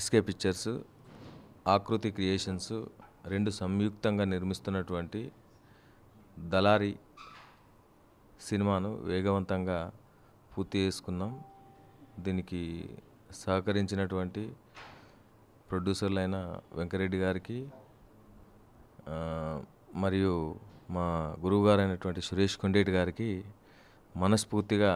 SK pictures ఆకృతి creations రెండు సంయుక్తంగా నిర్మిస్తున్నటువంటి దళారి సినిమాను వేగవంతంగా పూర్తి చేసుకున్నాం దీనికి సహకరించినటువంటి ప్రొడ్యూసర్లైన వెంకరెడ్డి గారికి ఆ, మరియు మా గురువుగారు అయినటువంటి సురేష్ కొండేటి గారికి మనస్ఫూర్తిగా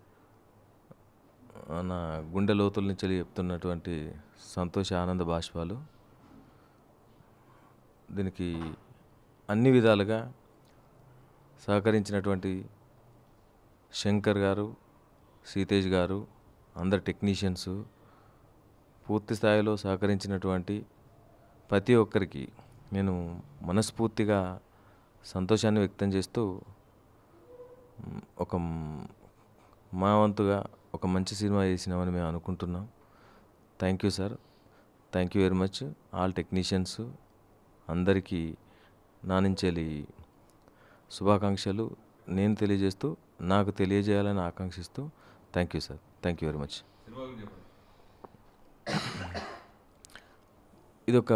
ఆ, నా గుండె లోతుల నుంచి చెప్తున్నటువంటి సంతోష ఆనంద బాష్పాలు దీనికి అన్ని విధాలుగా సహకరించినటువంటి శంకర్ గారు సీతేజ్ గారు అందరు టెక్నీషియన్స్ పూర్తి స్థాయిలో సహకరించినటువంటి ప్రతి ఒక్కరికి నేను మనస్ఫూర్తిగా సంతోషాన్ని వ్యక్తం చేస్తూ మ్, ఒక మ్, మా వంతుగా ఒక మంచి సినిమా చేసినామని మేము అనుకుంటున్నాం thank you sir thank you very much all technicians అందరికీ నా నుంచెలి శుభాకాంక్షలు నేను తెలియజేస్తూ నాకు తెలియజేయాలని ఆకాంక్షిస్తూ thank you sir thank you very much ఇదొక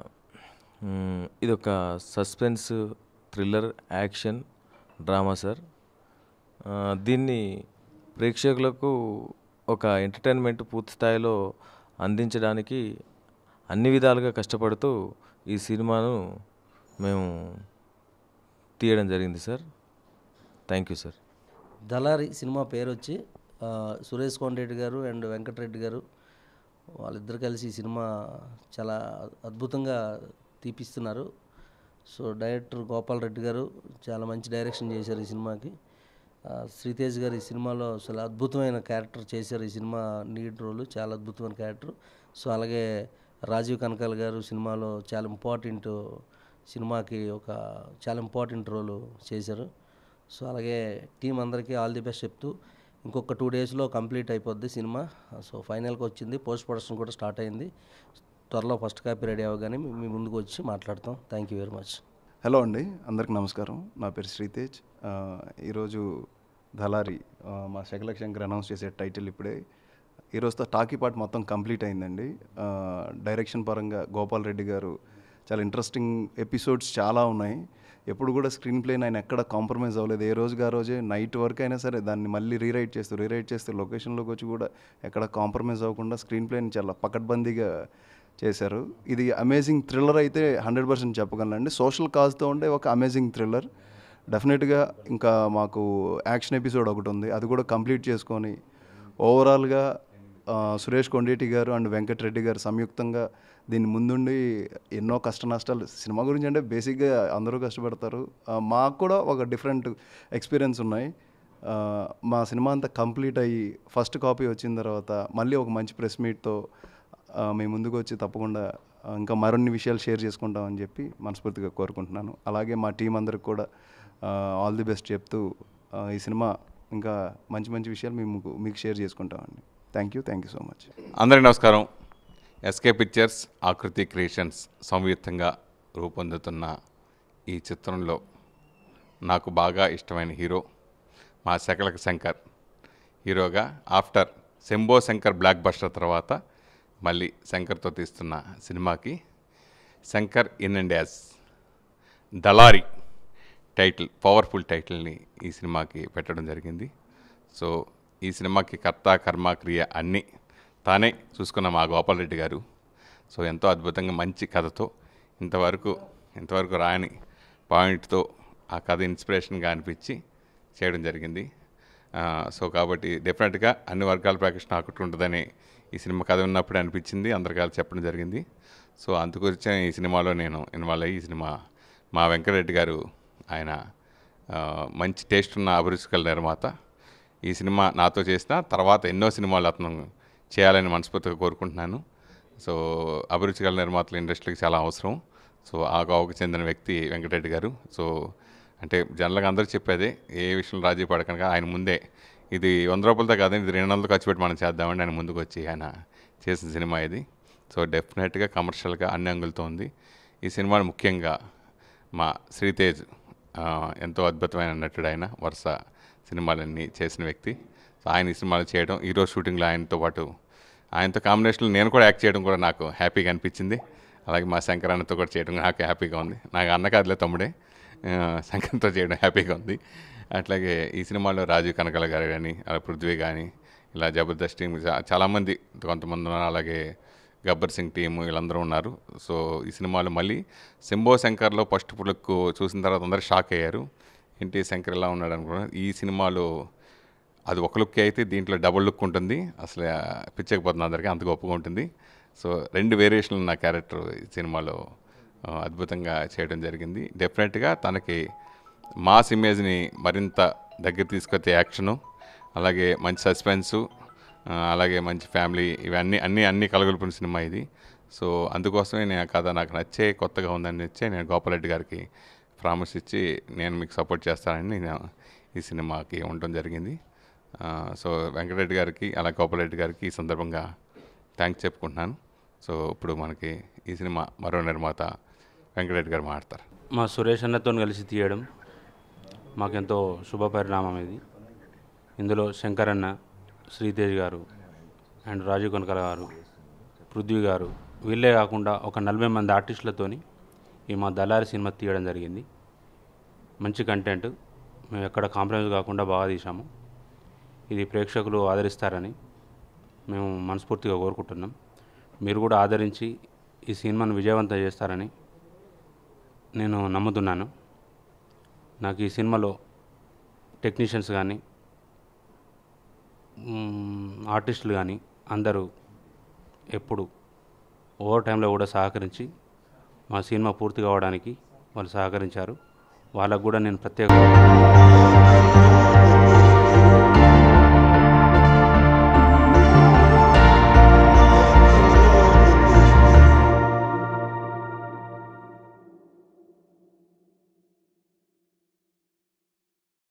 మ్, ఇదొక suspense thriller action drama sir ఆ, దీన్ని ప్రేక్షకులకు ఒక ఎంటర్టైన్మెంట్ పూర్తి స్థాయిలో అందించడానికి అన్ని విధాలుగా కష్టపడుతూ ఈ సినిమాను మేము తీయడం జరిగింది sir thank you sir Dalari cinema పేరు వచ్చి ఆ, సురేష్ కోండరెడ్డి గారు అండ్ వెంకటరెడ్డి గారు వాళ్ళిద్దరు కలిసి ఈ సినిమా చాలా అద్భుతంగా తీపిస్తున్నారు సో డైరెక్టర్ గోపాల్ రెడ్డి గారు చాలా మంచి డైరెక్షన్ చేశారు ఈ సినిమాకి ఆ, శ్రీతేజ్ గారు ఈ సినిమాలో అసలు అద్భుతమైన క్యారెక్టర్ చేశారు ఈ సినిమా లీడ్ రోల్ చాలా అద్భుతమైన క్యారెక్టర్ సో అలాగే రాజీవ్ కనకాల్ గారు సినిమాలో చాలా ఇంపార్టెంట్ సినిమాకి ఒక చాలా ఇంపార్టెంట్ రోల్ చేశారు సో అలాగే టీం అందరికీ ఆల్ ది బెస్ట్ చెప్తూ ఇంకొక టూ డేస్లో కంప్లీట్ అయిపోద్ది సినిమా సో ఫైనల్కి వచ్చింది పోస్ట్ ప్రొడక్షన్ కూడా స్టార్ట్ అయింది త్వరలో ఫస్ట్ కాపీ రెడీ అవ్వగానే మీ- మీ ముందుకు వచ్చి మాట్లాడతాం thank you very much hello అండి అందరికి నమస్కారం నా పేరు శ్రీతేజ్ ఆ, ఈరోజు దళారి ఆ, మా శకలక్ శంకర్ అనౌన్స్ చేసే టైటిల్ ఇప్పుడే ఈరోజుతో టాకీ పార్ట్ మొత్తం కంప్లీట్ అయిందండి ఆ, డైరెక్షన్ పరంగా గోపాల్ రెడ్డి గారు చాలా ఇంట్రెస్టింగ్ ఎపిసోడ్స్ చాలా ఉన్నాయి ఎప్పుడు కూడా స్క్రీన్ ప్లేని ఆయన ఎక్కడ కాంప్రమైజ్ అవ్వలేదు ఏ రోజుగా ఆ రోజే నైట్ వరకు అయినా సరే దాన్ని మళ్ళీ రీరైట్ చేస్తూ రీరైట్ చేస్తూ లొకేషన్లోకి వచ్చి కూడా ఎక్కడ కాంప్రమైజ్ అవ్వకుండా స్క్రీన్ ప్లేని చాలా పకడ్బందీగా చేశారు ఇది అమేజింగ్ థ్రిల్లర్ అయితే హండ్రెడ్ పర్సెంట్ చెప్పగలనండి సోషల్ కాజ్తో ఉండే ఒక అమేజింగ్ థ్రిల్లర్ డెఫినెట్గా ఇంకా మాకు యాక్షన్ ఎపిసోడ్ ఒకటి ఉంది అది కూడా కంప్లీట్ చేసుకొని ఓవరాల్గా ఆ, సురేష్ కొండేటి గారు అండ్ వెంకటరెడ్డి గారు సంయుక్తంగా దీని ముందుండి ఎన్నో కష్ట నష్టాలు సినిమా గురించి అంటే బేసిక్గా అందరూ కష్టపడతారు ఆ, మాకు కూడా ఒక డిఫరెంట్ ఎక్స్పీరియన్స్ ఉన్నాయి ఆ, మా సినిమా అంతా కంప్లీట్ అయ్యి ఫస్ట్ కాపీ వచ్చిన తర్వాత మళ్ళీ ఒక మంచి ప్రెస్ మీట్తో మేము ముందుకు వచ్చి తప్పకుండా ఆ, ఇంకా మరిన్ని విషయాలు షేర్ చేసుకుంటామని చెప్పి మనస్ఫూర్తిగా కోరుకుంటున్నాను అలాగే మా టీం అందరికి కూడా ఆల్ ది బెస్ట్ చెప్తూ ఆ, ఈ సినిమా ఇంకా మంచి మంచి విషయాలు మేము మీకు షేర్ చేసుకుంటామండి thank you thank you so much అందరికీ నమస్కారం ఎస్కే పిక్చర్స్ ఆకృతి క్రియేషన్స్ సంయుక్తంగా రూపొందుతున్న ఈ చిత్రంలో నాకు బాగా ఇష్టమైన హీరో మా శకలక శంకర్ హీరోగా after Shambho Shankar blockbuster తర్వాత మళ్ళీ శంకర్తో తీస్తున్న సినిమాకి Shankar in and as Dalari title powerful టైటిల్ని ఈ సినిమాకి పెట్టడం జరిగింది సో ఈ సినిమాకి కర్త కర్మ క్రియ అన్నీ తానే చూసుకున్న మా గోపాలరెడ్డి గారు సో ఎంతో అద్భుతంగా మంచి కథతో ఇంతవరకు ఇంతవరకు రాని పాయింట్తో ఆ కథ ఇన్స్పిరేషన్గా అనిపించి చేయడం జరిగింది ఆ, సో కాబట్టి డెఫినెట్గా అన్ని వర్గాల ప్యాకేజ్ ఆకట్టుకుంటుందని ఈ సినిమా కథ ఉన్నప్పుడే అనిపించింది అందరికాలు చెప్పడం జరిగింది సో అందుకొచ్చే ఈ సినిమాలో నేను ఇన్వాల్వ్ అయ్యి ఈ సినిమా మా వెంకటరెడ్డి గారు ఆయన ఆ, మంచి టేస్ట్ ఉన్న అభిరుచికల నిర్మాత ఈ సినిమా నాతో చేసిన తర్వాత ఎన్నో సినిమాలు అతను చేయాలని మనస్ఫూర్తిగా కోరుకుంటున్నాను సో అభిరుచికల నిర్మాతలు ఇండస్ట్రీకి చాలా అవసరం సో ఆ గోవకు చెందిన వ్యక్తి వెంకటరెడ్డి గారు సో అంటే జనరల్గా అందరూ చెప్పేదే ఏ విషయంలో రాజీ పడకనగా ఆయన ముందే ఇది వంద రూపాయలతో కాదండి ఇది రెండు వందలు ఖర్చు పెట్టి మనం చేద్దామని ఆయన ముందుకు వచ్చి ఆయన చేసిన సినిమా ఇది సో డెఫినెట్గా కమర్షియల్గా అన్ని అంగులతో ఉంది ఈ సినిమాను ముఖ్యంగా మా శ్రీతేజ్ ఆ, ఎంతో అద్భుతమైన నటుడు ఆయన వరుస సినిమాలన్నీ చేసిన వ్యక్తి సో ఆయన ఈ సినిమాలు చేయడం ఈరోజు షూటింగ్లో ఆయనతో పాటు ఆయనతో కాంబినేషన్లో నేను కూడా యాక్ట్ చేయడం కూడా నాకు హ్యాపీగా అనిపించింది అలాగే మా శంకర్ అన్నతో కూడా చేయడం నాకు హ్యాపీగా ఉంది నాకు అన్న కాదులే తమ్ముడే ఆ, శంకర్తో చేయడం హ్యాపీగా ఉంది అట్లాగే ఈ సినిమాలో రాజీవ్ కనకల గారు కానీ అలా పృథ్వీ కానీ ఇలా జబర్దస్త్ టీం చా- చాలామంది కొంతమంది ఉన్నారు అలాగే గబ్బర్ సింగ్ టీము వీళ్ళందరూ ఉన్నారు సో ఈ సినిమాలో మళ్ళీ శంభో శంకర్లో ఫస్ట్ పులుక్కు చూసిన తర్వాత అందరూ షాక్ అయ్యారు ఏంటి శంకర్ ఇలా ఉన్నాడు అనుకున్నారు ఈ సినిమాలో అది ఒక లుక్ అయితే దీంట్లో డబుల్ లుక్ ఉంటుంది అసలు ఆ, పిచ్చకపోతుంది అందరికీ అంత గొప్పగా ఉంటుంది సో రెండు వేరియేషన్లు నా క్యారెక్టర్ ఈ సినిమాలో ఆ, అద్భుతంగా చేయడం జరిగింది డెఫినెట్గా తనకి మాస్ ఇమేజ్ని మరింత దగ్గర తీసుకొచ్చే యాక్షను అలాగే మంచి సస్పెన్సు ఆ, అలాగే మంచి ఫ్యామిలీ ఇవన్నీ అన్నీ అన్నీ కలగొలిపిన సినిమా ఇది సో అందుకోసమే నేను ఆ కథ నాకు నచ్చే కొత్తగా ఉందని నచ్చే నేను గోపాలరెడ్డి గారికి ప్రామిస్ ఇచ్చి నేను మీకు సపోర్ట్ చేస్తానని నేను ఈ సినిమాకి ఉండటం జరిగింది ఆ, సో వెంకటరెడ్డి గారికి అలా గోపాలరెడ్డి గారికి ఈ సందర్భంగా థ్యాంక్స్ చెప్పుకుంటున్నాను సో ఇప్పుడు మనకి ఈ సినిమా మరో నిర్మాత వెంకటరెడ్డి గారు మాట్లాడతారు మా సురేష్ అన్నతో కలిసి తీయడం మాకెంతో శుభ పరిణామం ఇది ఇందులో శంకర్ అన్న శ్రీతేజ్ గారు అండ్ రాజీవ్ కనకల గారు పృథ్వీ గారు వీళ్ళే కాకుండా ఒక నలభై మంది ఆర్టిస్టులతోని ఈ మా దళారి సినిమా తీయడం జరిగింది మంచి కంటెంట్ మేము ఎక్కడ కాంప్రమైజ్ కాకుండా బాగా తీసాము ఇది ప్రేక్షకులు ఆదరిస్తారని మేము మనస్ఫూర్తిగా కోరుకుంటున్నాం మీరు కూడా ఆదరించి ఈ సినిమాను విజయవంతం చేస్తారని నేను నమ్ముతున్నాను నాకు ఈ సినిమాలో టెక్నీషియన్స్ కానీ ఆర్టిస్టులు కానీ అందరూ ఎప్పుడు ఓవర్ టైంలో కూడా సహకరించి మా సినిమా పూర్తి కావడానికి వాళ్ళు సహకరించారు వాళ్ళకు కూడా నేను ప్రత్యేక